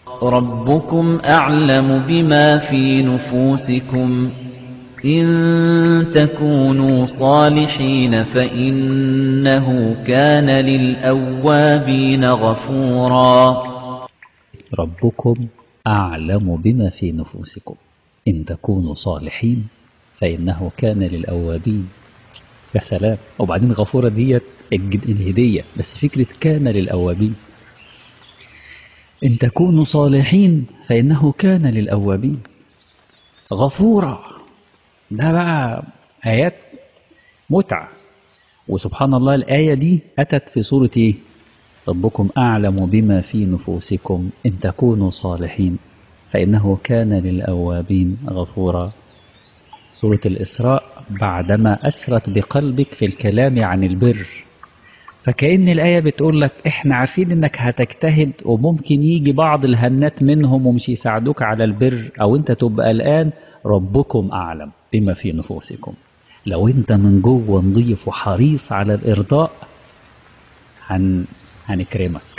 ربكم أعلم بما في نفوسكم إن تكونوا صالحين فإنه كان للأوابين غفورا ربكم أعلم بما في نفوسكم إن تكونوا صالحين فإنه كان للأوابين يا سلام وبعدين غفورة ديت الهدية بس فكرة كان للأوابين إن تكونوا صالحين فإنه كان للأوابين غفورا ده بقى آيات متعة وسبحان الله الآية دي أتت في سورة إيه؟ ربكم أعلم بما في نفوسكم إن تكونوا صالحين فإنه كان للأوابين غفورا سورة الإسراء بعدما أسرت بقلبك في الكلام عن البر فكأن الآية بتقول لك إحنا عارفين إنك هتجتهد وممكن يجي بعض الهنات منهم ومش يساعدوك على البر أو أنت تبقى الآن ربكم أعلم بما في نفوسكم لو أنت من جوه نضيف وحريص على الإرضاء هن... هنكرمك